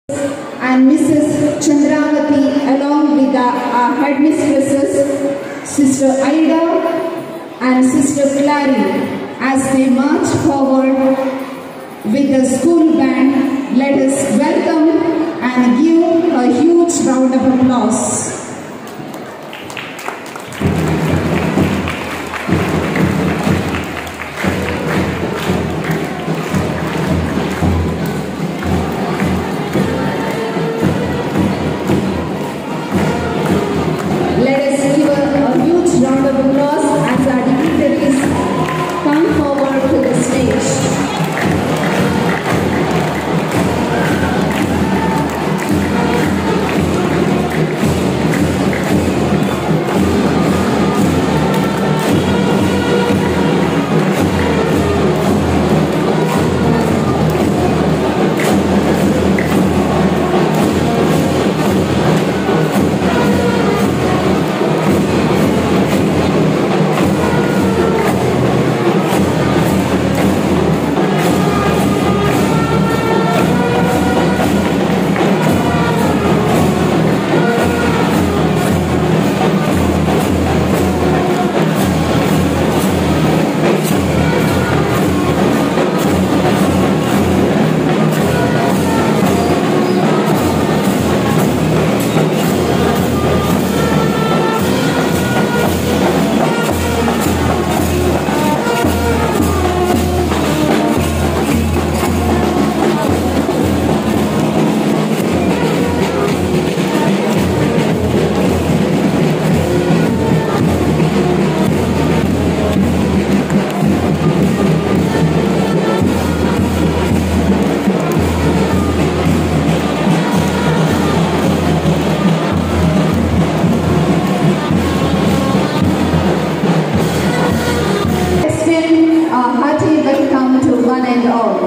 and Mrs. Chandravati along with the uh, headmistresses, Sister Ida and Sister Clary as they march forward with the school band. Let us welcome and give a huge round of applause. Let us give a, a huge round of applause as our dignitaries come forward to the stage. Extend a hearty welcome to one and all.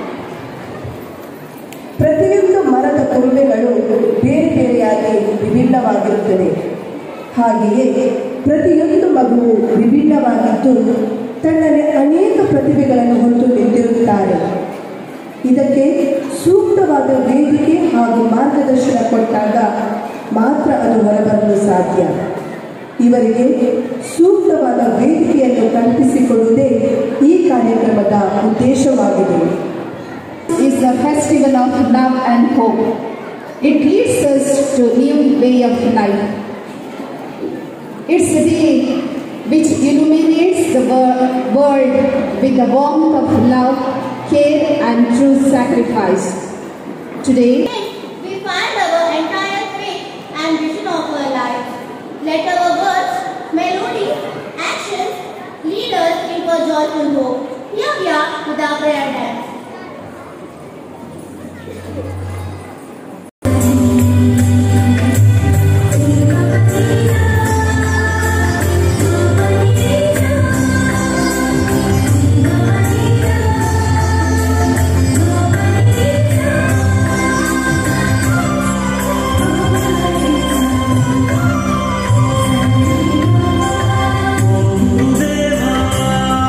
ಪ್ರತಿಯೊಂದು ಮರದ ಕೊಡುಗೆಗಳು ಬೇರೆ ಬೇರೆಯಾಗಿ ವಿಭಿನ್ನವಾಗಿರುತ್ತದೆ ಹಾಗೆಯೇ ಪ್ರತಿಯೊಂದು ಮಗುವು ವಿಭಿನ್ನವಾಗಿದ್ದು ತನ್ನಲ್ಲಿ ಅನೇಕ ಪ್ರತಿಭೆಗಳನ್ನು ಹೊತ್ತು ನಿಂತಿರುತ್ತಾರೆ ಇದಕ್ಕೆ ಸೂಕ್ತವಾದ ವೇದಿಕೆ ಹಾಗೂ ಮಾರ್ಗದರ್ಶನ ಕೊಟ್ಟಾಗ ಮಾತ್ರ ಅದು ಹೊರಬರಲು ಸಾಧ್ಯ ಇವರಿಗೆ ಸೂಕ್ತವಾದ ವೇದಿಕೆಯನ್ನು ಕಲ್ಪಿಸಿಕೊಡುವುದೇ ಈ ಕಾರ್ಯಕ್ರಮದ ಉದ್ದೇಶವಾಗಿದೆ is the festival of love and hope. It leads us to new way of life. It's a day which illuminates the wor- world with the warmth of love, care and true sacrifice. Today, we find our entire faith and vision of our life. Let our words, melodies, actions lead us into a joyful hope. Here we are with our prayer dance.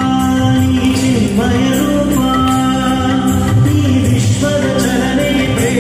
ಚಿನ್ಮಯ ರೂಪ ಈ ವಿಶ್ವದ ಚಲನೆ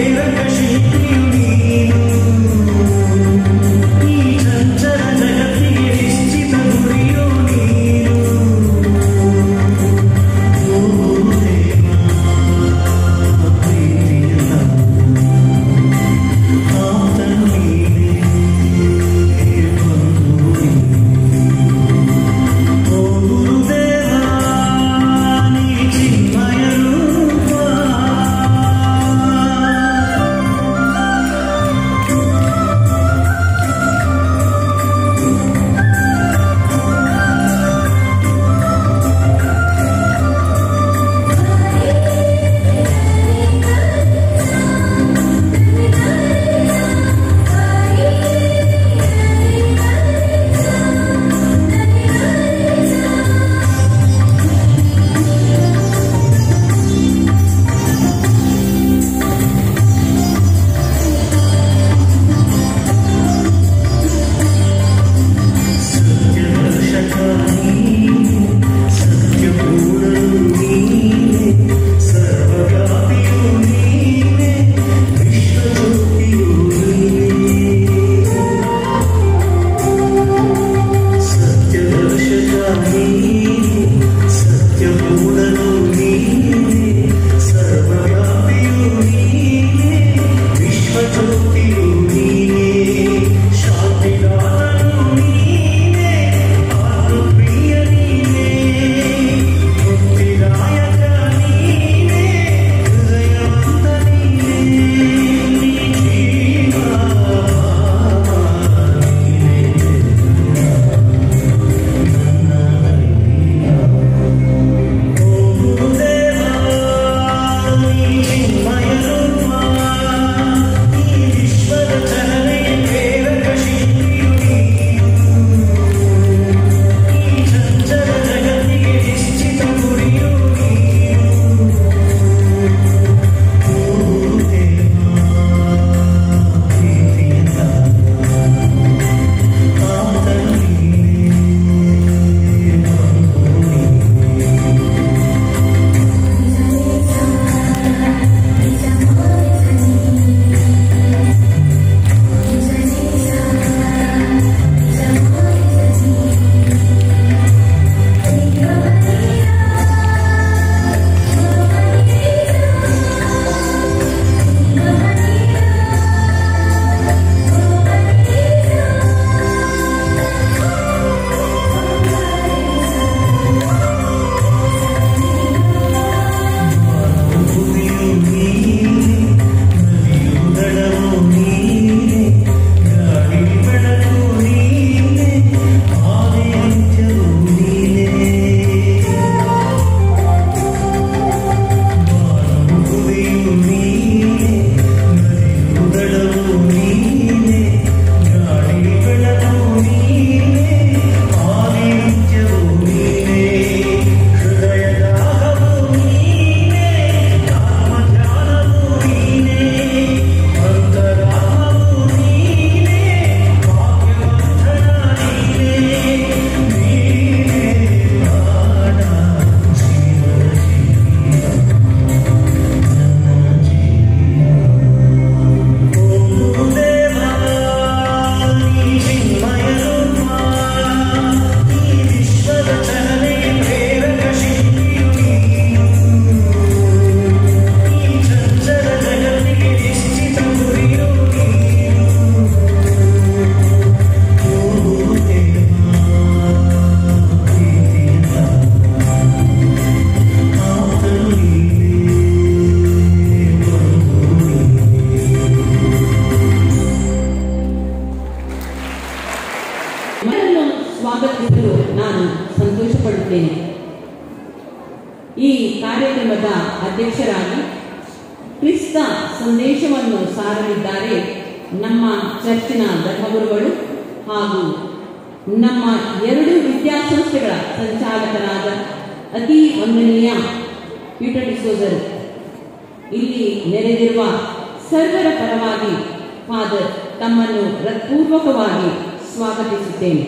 ಕಾರ್ಯಕ್ರಮದ ಅಧ್ಯಕ್ಷರಾಗಿ ಕ್ರಿಸ್ತ ಸಂದೇಶವನ್ನು ಸಾರಲಿದ್ದಾರೆ ನಮ್ಮ ಚರ್ಚಿನ ಧರ್ಮಗುರುಗಳು ಹಾಗೂ ನಮ್ಮ ಎರಡು ವಿದ್ಯಾಸಂಸ್ಥೆಗಳ ಸಂಚಾಲಕರಾದ ಅತಿ ವಂದನೀಯ ಪೀಟರ್ ಡಿಸೋಜರು ಇಲ್ಲಿ ನೆರೆದಿರುವ ಸರ್ವರ ಪರವಾಗಿ ಫಾದರ್ ತಮ್ಮನ್ನು ಹೃತ್ಪೂರ್ವಕವಾಗಿ ಸ್ವಾಗತಿಸುತ್ತೇನೆ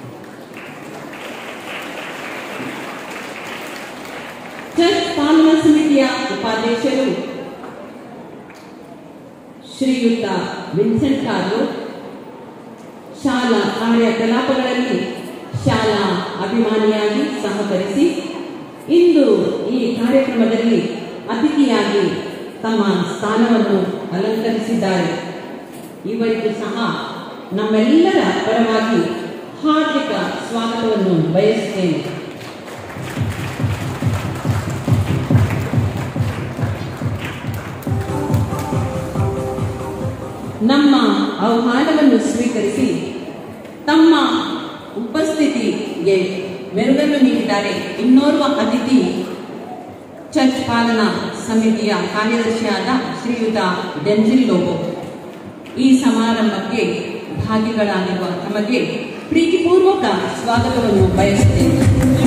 ಚರ್ಚ್ ಪಾಲನಾ ಸಮಿತಿಯ ಉಪಾಧ್ಯಕ್ಷರು ಶ್ರೀಯುತ ವಿನ್ಸೆಂಟ್ ಕಾರ್ಲು ಶಾಲಾ ಕಾರ್ಯಕಲಾಪಗಳಲ್ಲಿ ಶಾಲಾ ಅಭಿಮಾನಿಯಾಗಿ ಸಹಕರಿಸಿ ಇಂದು ಈ ಕಾರ್ಯಕ್ರಮದಲ್ಲಿ ಅತಿಥಿಯಾಗಿ ತಮ್ಮ ಸ್ಥಾನವನ್ನು ಅಲಂಕರಿಸಿದ್ದಾರೆ ಇವರಿಗೂ ಸಹ ನಮ್ಮೆಲ್ಲರ ಪರವಾಗಿ ಹಾರ್ದಿಕ ಸ್ವಾಗತವನ್ನು ಬಯಸುತ್ತೇನೆ ನಮ್ಮ ಆಹ್ವಾನವನ್ನು ಸ್ವೀಕರಿಸಿ ತಮ್ಮ ಉಪಸ್ಥಿತಿಗೆ ಮೆರುಗನ್ನು ನೀಡಿದ್ದಾರೆ ಇನ್ನೋರ್ವ ಅತಿಥಿ ಚರ್ಚ್ ಪಾಲನಾ ಸಮಿತಿಯ ಕಾರ್ಯದರ್ಶಿಯಾದ ಶ್ರೀಯುತ ಡೆಂಜಿಲ್ ಲೋಬೋ ಈ ಸಮಾರಂಭಕ್ಕೆ ಭಾಗಿಗಳಾಗಿರುವ ತಮಗೆ ಪ್ರೀತಿಪೂರ್ವಕ ಸ್ವಾಗತವನ್ನು ಬಯಸುತ್ತೇನೆ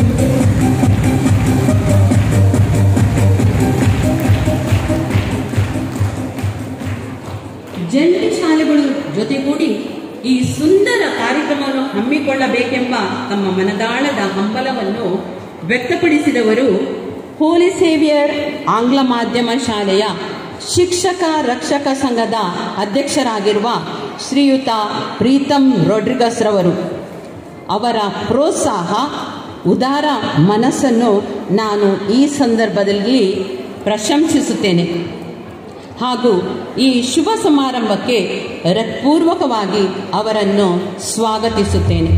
ಜಂಟಿ ಶಾಲೆಗಳು ಜೊತೆಗೂಡಿ ಈ ಸುಂದರ ಕಾರ್ಯಕ್ರಮವನ್ನು ಹಮ್ಮಿಕೊಳ್ಳಬೇಕೆಂಬ ತಮ್ಮ ಮನದಾಳದ ಹಂಬಲವನ್ನು ವ್ಯಕ್ತಪಡಿಸಿದವರು ಹೋಲಿ ಸೇವಿಯರ್ ಆಂಗ್ಲ ಮಾಧ್ಯಮ ಶಾಲೆಯ ಶಿಕ್ಷಕ ರಕ್ಷಕ ಸಂಘದ ಅಧ್ಯಕ್ಷರಾಗಿರುವ ಶ್ರೀಯುತ ಪ್ರೀತಂ ರೊಡ್ರಿಗಸ್ ರವರು ಅವರ ಪ್ರೋತ್ಸಾಹ ಉದಾರ ಮನಸ್ಸನ್ನು ನಾನು ಈ ಸಂದರ್ಭದಲ್ಲಿ ಪ್ರಶಂಸಿಸುತ್ತೇನೆ ಹಾಗೂ ಈ ಶುಭ ಸಮಾರಂಭಕ್ಕೆ ಹೃತ್ಪೂರ್ವಕವಾಗಿ ಅವರನ್ನು ಸ್ವಾಗತಿಸುತ್ತೇನೆ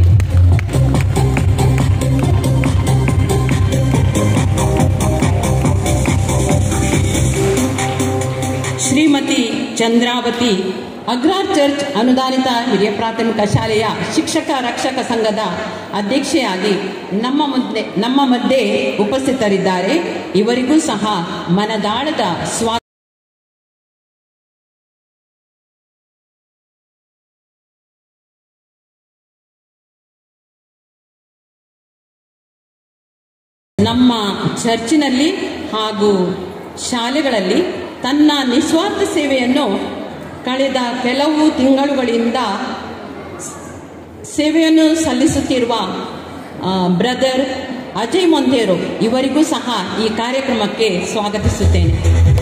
ಶ್ರೀಮತಿ ಚಂದ್ರಾವತಿ ಅಗ್ರಾರ್ ಚರ್ಚ್ ಅನುದಾನಿತ ಹಿರಿಯ ಪ್ರಾಥಮಿಕ ಶಾಲೆಯ ಶಿಕ್ಷಕ ರಕ್ಷಕ ಸಂಘದ ಅಧ್ಯಕ್ಷೆಯಾಗಿ ನಮ್ಮ ಮುಂದೆ ನಮ್ಮ ಮಧ್ಯೆ ಉಪಸ್ಥಿತರಿದ್ದಾರೆ ಇವರಿಗೂ ಸಹ ಮನದಾಳದ ಸ್ವಾ ನಮ್ಮ ಚರ್ಚಿನಲ್ಲಿ ಹಾಗೂ ಶಾಲೆಗಳಲ್ಲಿ ತನ್ನ ನಿಸ್ವಾರ್ಥ ಸೇವೆಯನ್ನು ಕಳೆದ ಕೆಲವು ತಿಂಗಳುಗಳಿಂದ ಸೇವೆಯನ್ನು ಸಲ್ಲಿಸುತ್ತಿರುವ ಬ್ರದರ್ ಅಜಯ್ ಮೊಂದೇರು ಇವರಿಗೂ ಸಹ ಈ ಕಾರ್ಯಕ್ರಮಕ್ಕೆ ಸ್ವಾಗತಿಸುತ್ತೇನೆ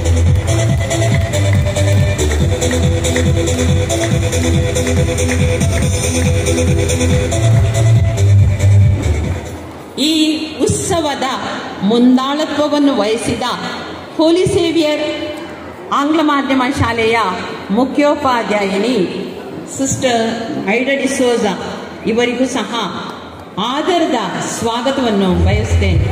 ಈ ಉತ್ಸವದ ಮುಂದಾಳತ್ವವನ್ನು ವಹಿಸಿದ ಹೋಲಿ ಸೇವಿಯರ್ ಆಂಗ್ಲ ಮಾಧ್ಯಮ ಶಾಲೆಯ ಮುಖ್ಯೋಪಾಧ್ಯಾಯಿನಿ ಸಿಸ್ಟರ್ ಐಡ ಡಿಸೋಜ ಇವರಿಗೂ ಸಹ ಆದರದ ಸ್ವಾಗತವನ್ನು ಬಯಸ್ತೇನೆ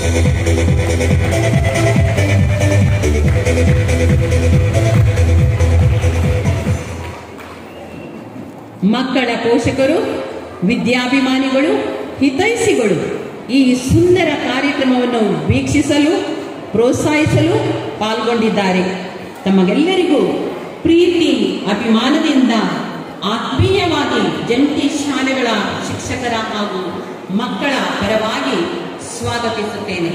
ಮಕ್ಕಳ ಪೋಷಕರು ವಿದ್ಯಾಭಿಮಾನಿಗಳು ಹಿತೈಷಿಗಳು ಈ ಸುಂದರ ಕಾರ್ಯಕ್ರಮವನ್ನು ವೀಕ್ಷಿಸಲು ಪ್ರೋತ್ಸಾಹಿಸಲು ಪಾಲ್ಗೊಂಡಿದ್ದಾರೆ ತಮಗೆಲ್ಲರಿಗೂ ಪ್ರೀತಿ ಅಭಿಮಾನದಿಂದ ಆತ್ಮೀಯವಾಗಿ ಜಂಟಿ ಶಾಲೆಗಳ ಶಿಕ್ಷಕರ ಹಾಗೂ ಮಕ್ಕಳ ಪರವಾಗಿ ಸ್ವಾಗತಿಸುತ್ತೇನೆ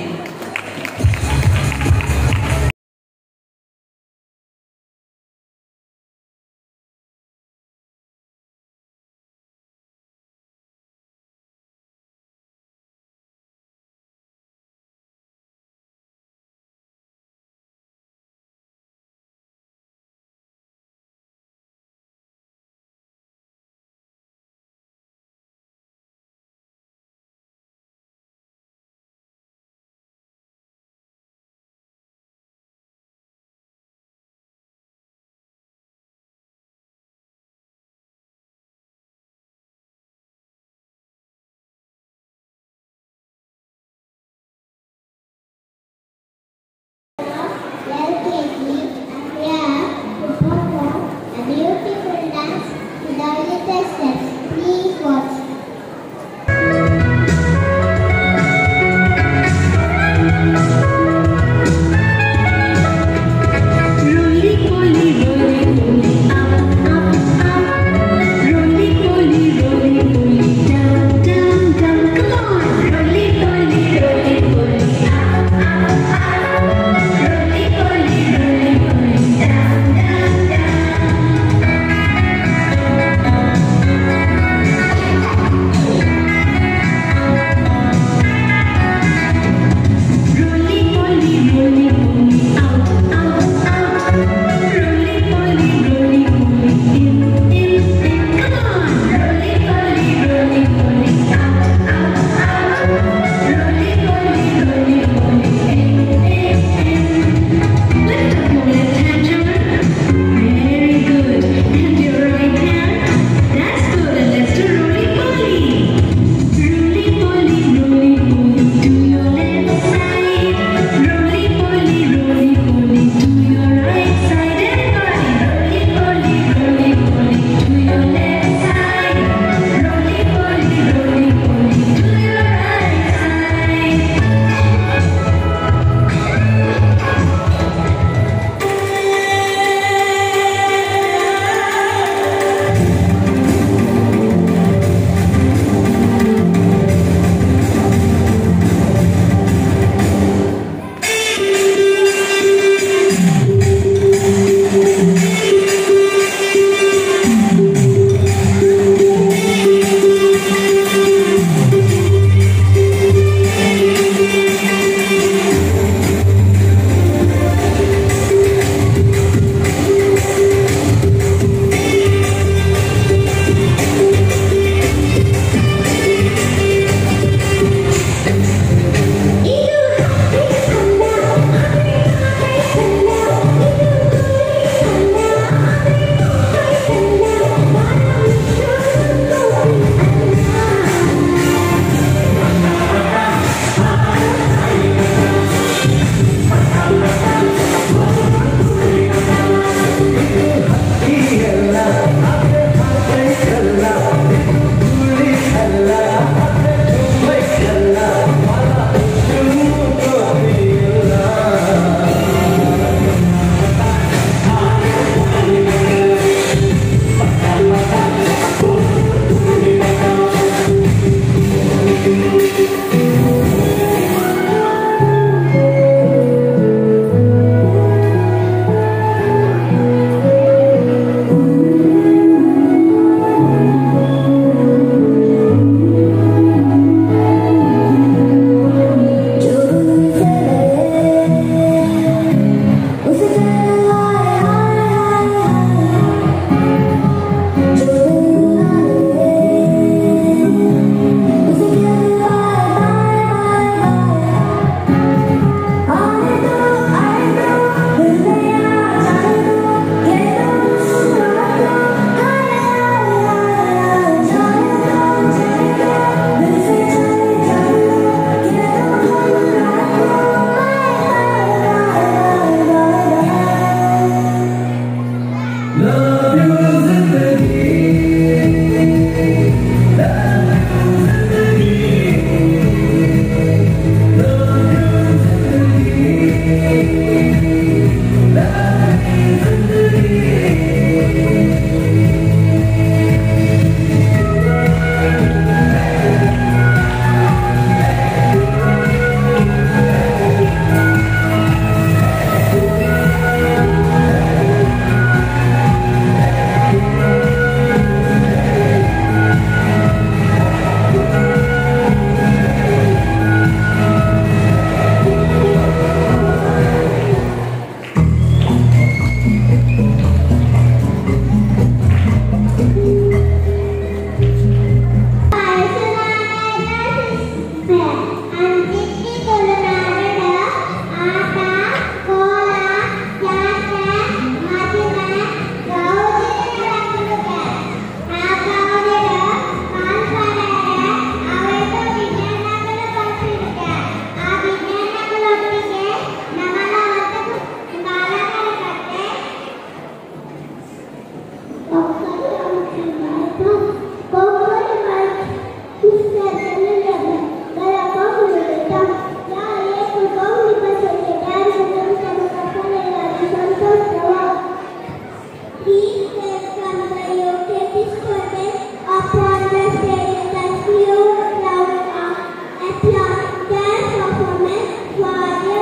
Please welcome the UK students upon the stage that few round of applause their performance for you.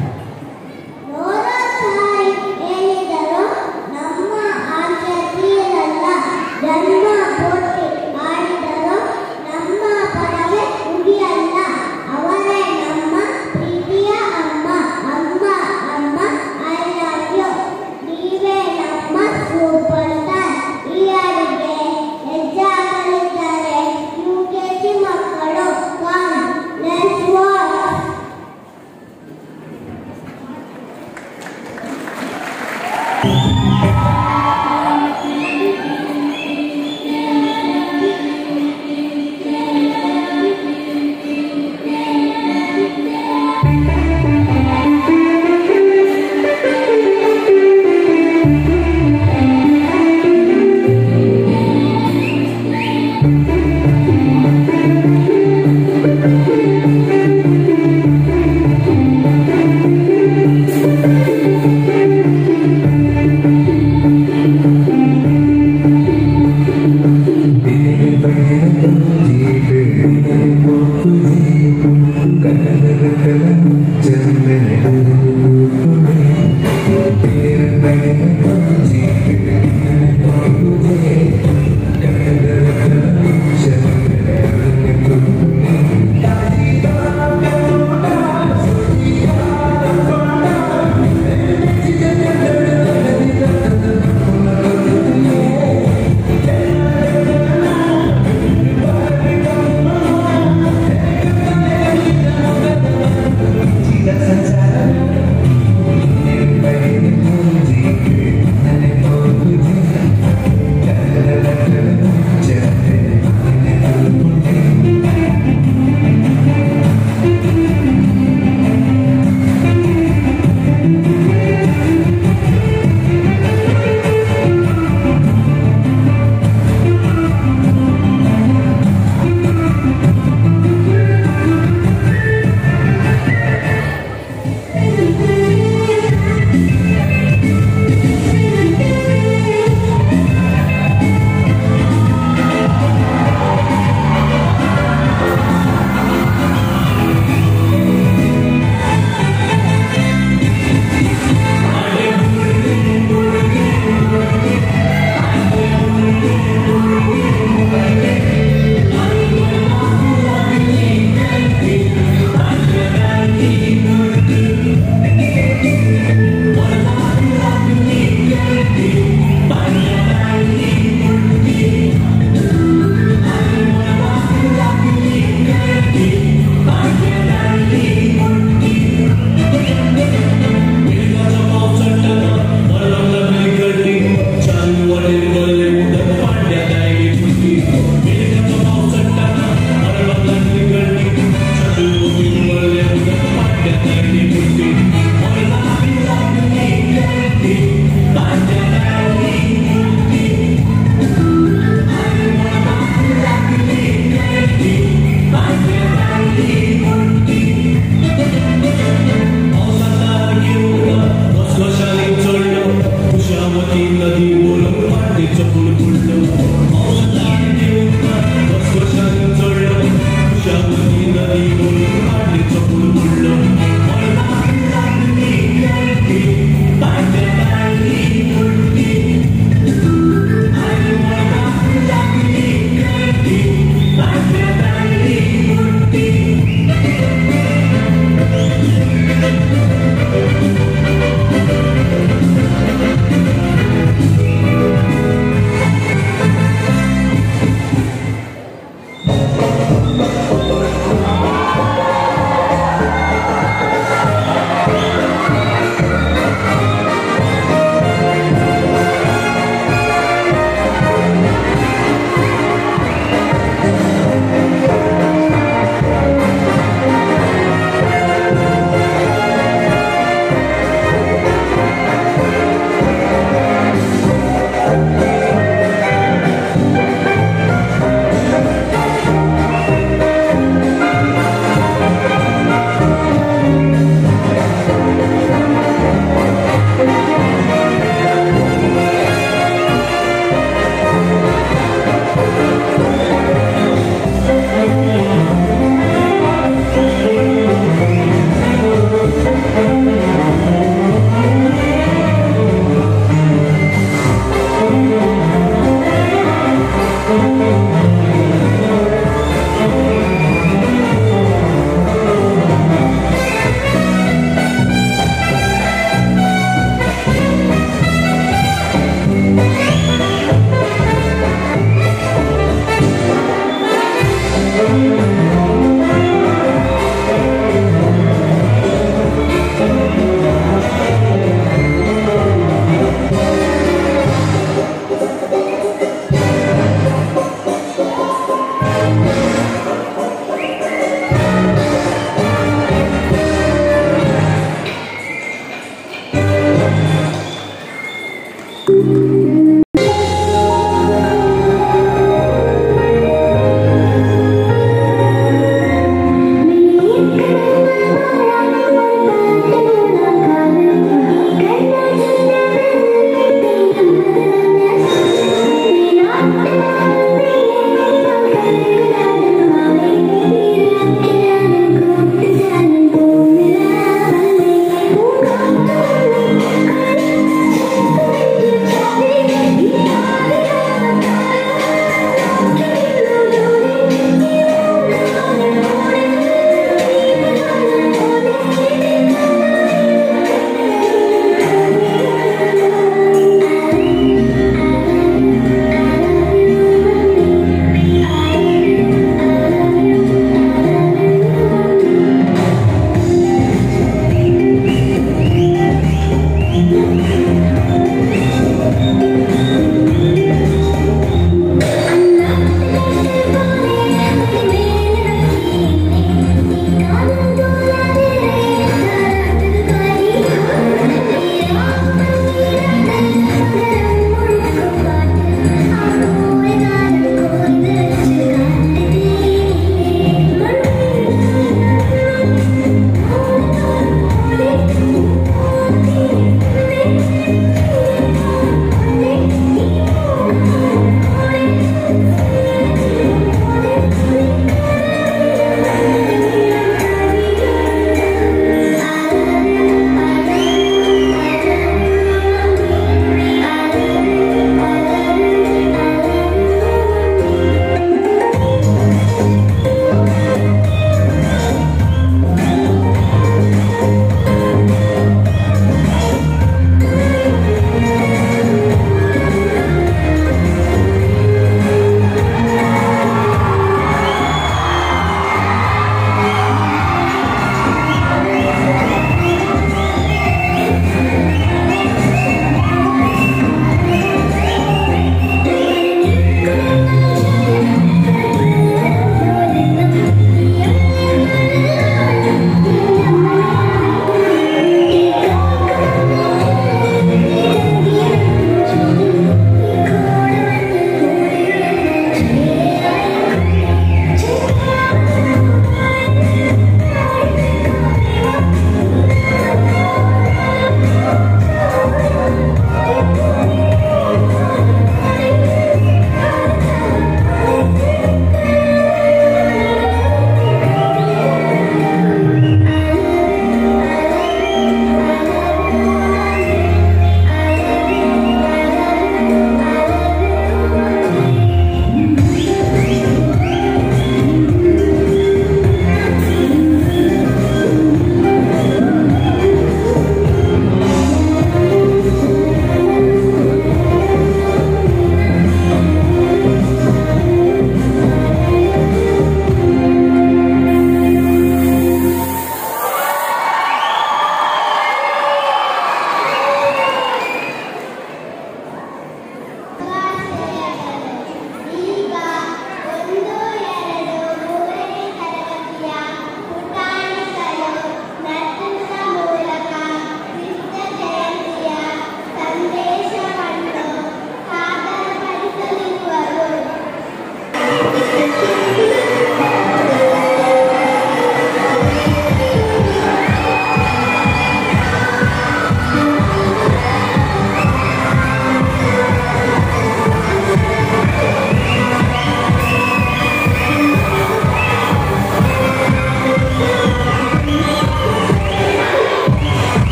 ನೋಡೋತಾಯಿ ಹೇಳಿದರು ನಮ್ಮ ಆಚರಣೆಯಲ್ಲ ಜನ್ಮ ಪೂರ್ತಿ ಮಾಡಿದರು ನಮ್ಮ ಪದವೇ ಮುಗಿಯಲ್ಲ ಅವರೇ ನಮ್ಮ ಪ್ರೀತಿಯ ಅಮ್ಮ ಅಮ್ಮ ಅಮ್ಮ ಐ ಲವ್ ಯು ನೀವೇ ನಮ್ಮ ಸೂಪರ್ ಸ್ಟಾರ್ ಈ ಹಾಡಿಗೆ ಹೆಜ್ಜಾಗಲಿದ್ದಾರೆ ಯು ಕೆ ಜಿ ಮಕ್ಕಳು ಕಮ್ ಲೆಟ್ಸ್ ವಾಕ್ ನದಿ ಮೂಲಕ ಮಾಡಿ ಚಪ್ಪುಳು